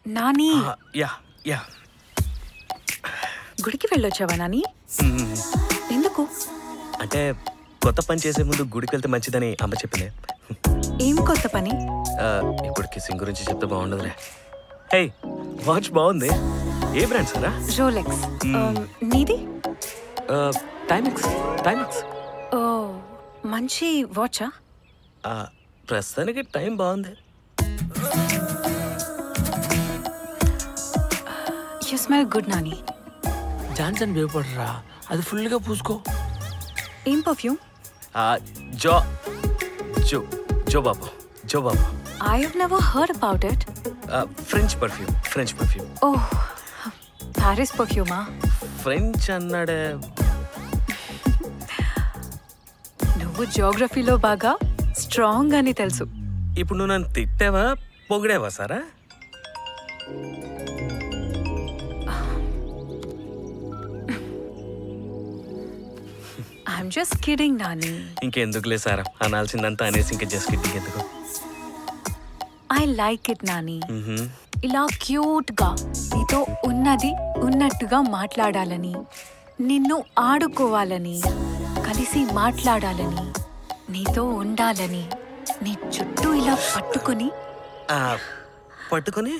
Nani yeah yeah గుడికి వెళ్ళొచ్చావా నాని మ్మ్. ఎందుకు అంటే కొత్త పని చేసే ముందు గుడికి వెళ్తే మంచిదని అమ్మ చెప్పింది ఏం కొత్త పని ఆ, ఇప్పుడు కిస్సింగ్ గురించి చెప్తే బాగుండదులే హే వాచ్ బాగుంది ఏ బ్రాండ్ సారా రోలెక్స్ నీది టైమిక్స్ టైమిక్స్ ఓ మంచి వాచా ప్రస్తుతానికి టైం బాగుంది you smell good Nani Johnson భయపడరా అది ఫుల్గా పూసుకో ఏం పర్ఫ్యూమ్ ఆ, జో జో జో బాబు జో బాబు I have never heard about it French perfume French perfume oh Paris పర్ఫ్యూమా ఫ్రెంచ్ అన్నాడే నువ్వు జోగ్రఫీలో బాగా స్ట్రాంగ్ అని తెలుసు ఇప్పుడు నువ్వు నన్ను తిట్టావా పొగిడేవా సారా ఐఎమ్ జస్ట్ కిడింగ్ నాని ఇంకెందుకులే సారా అనాల్సిందంతా అనేసి ఇంకా జస్ట్ కిడ్డింగ్ ఎందుకు ఐ లైక్ ఇట్ నాని మ్హూ. ఇలా క్యూట్ గా నీతో ఉన్నది ఉన్నట్టుగా మాట్లాడాలని నిన్ను ఆడుకోవాలని కలిసి మాట్లాడాలని నీతో ఉండాలని నీ చుట్టూ ఇలా పట్టుకొని ఆ, పట్టుకొని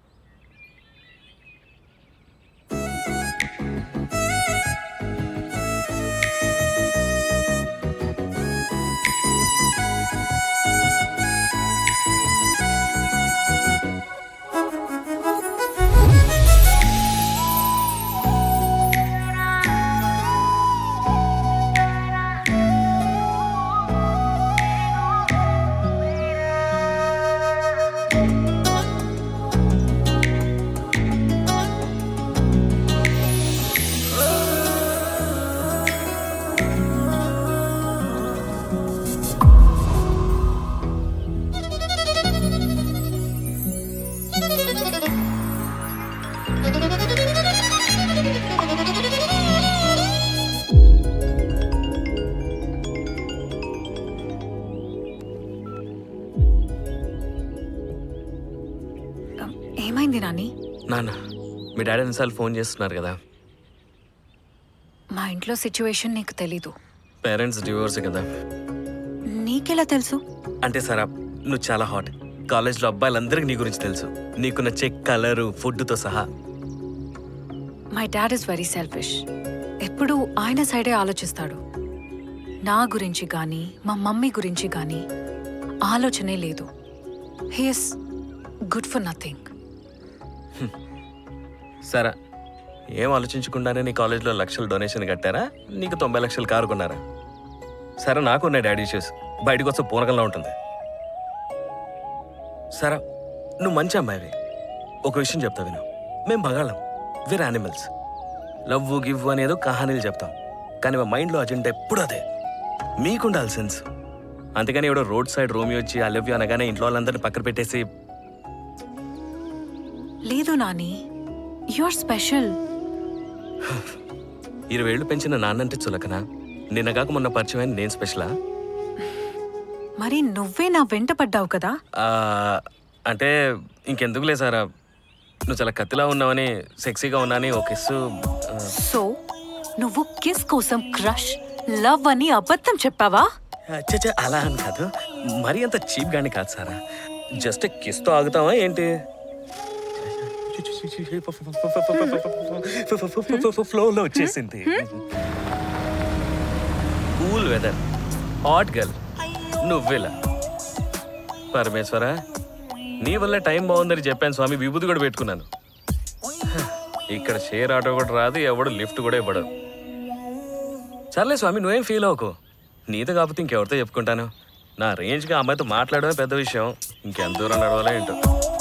um, ఏమైంది నాని నాన్న మీ డాడీ ఎన్నిసార్లు ఫోన్ చేస్తున్నారు కదా మా ఇంట్లో సిచ్యువేషన్ నీకు తెలీదు పేరెంట్స్ డివోర్స్ కదా నీకెలా తెలుసు అంటే సారా నువ్వు చాలా హాట్ కాలేజ్లో అబ్బాయిలందరికీ నీ గురించి తెలుసు నీకు నచ్చే కలరు ఫుడ్తో సహా my dad is very selfish ఎప్పుడు ఆయన సైడే ఆలోచిస్తాడు నా గురించి కానీ మా మమ్మీ గురించి కానీ ఆలోచనే లేదు హీఎస్ గుడ్ ఫర్ నథింగ్ సరే ఏం ఆలోచించకుండానే నీ కాలేజ్లో లక్షలు డొనేషన్ కట్టారా నీకు తొంభై లక్షలు కారు కొన్నారా సరే నాకు ఉన్నాయి డాడీ ఇష్యూస్ బయటకు వస్తే పూనకంలో ఉంటుంది సరే నువ్వు మంచి అమ్మాయివి ఒక విషయం చెప్తా విను మేము మగాళ్ళం వేరే యానిమల్స్ లవ్ గివ్ అనేదో కహానీలు చెప్తాం కానీ మా మైండ్లో అజెండా ఎప్పుడు అదే మీకుండాలి సెన్స్ అందుకని ఎవడో రోడ్ సైడ్ రోమి వచ్చి ఆ లవ్ యూ అనగానే ఇంట్లో వాళ్ళందరినీ పక్కన పెట్టేసి లేదు నాని యు ఆర్ స్పెషల్ ఇరవై ఏళ్ళు పెంచిన నాన్నంటే చులకనా నిన్నగాక మొన్న పరిచయం నేను స్పెషలా మరి నువ్వే నా వెంట పడ్డావు కదా ఆ, అంటే ఇంకెందుకులే సారా నువ్వు చాలా కత్తిలా ఉన్నావని సెక్సీగా ఉన్నాని ఒక కిస్సు ఆ, సో నువ్వు కిస్ కోసం క్రష్ లవ్ అని అబద్ధం చెప్పావా చ్చ, చ్చ, అలా అని కాదు మరీ అంత చీప్ గాని కాదు సారా జస్ట్ కిస్తో ఆగుతావా ఏంటి ఫ్లోలో వచ్చేసింది కూల్ వెదర్ హాట్ గర్ల్ నువ్వెలా పరమేశ్వర నీ వల్ల టైం బాగుందని చెప్పాను స్వామి విభూతి కూడా పెట్టుకున్నాను హ, ఇక్కడ షేర్ ఆటో కూడా రాదు ఎవడు లిఫ్ట్ కూడా ఇవ్వడు సర్లే స్వామి నువ్వేం ఫీల్ అవ్వకు నీతో కాకపోతే ఇంకెవరితో చెప్పుకుంటాను నా రేంజ్గా అమ్మాయితో మాట్లాడడమే పెద్ద విషయం ఇంకెంత దూరం నడవాలో ఏంటో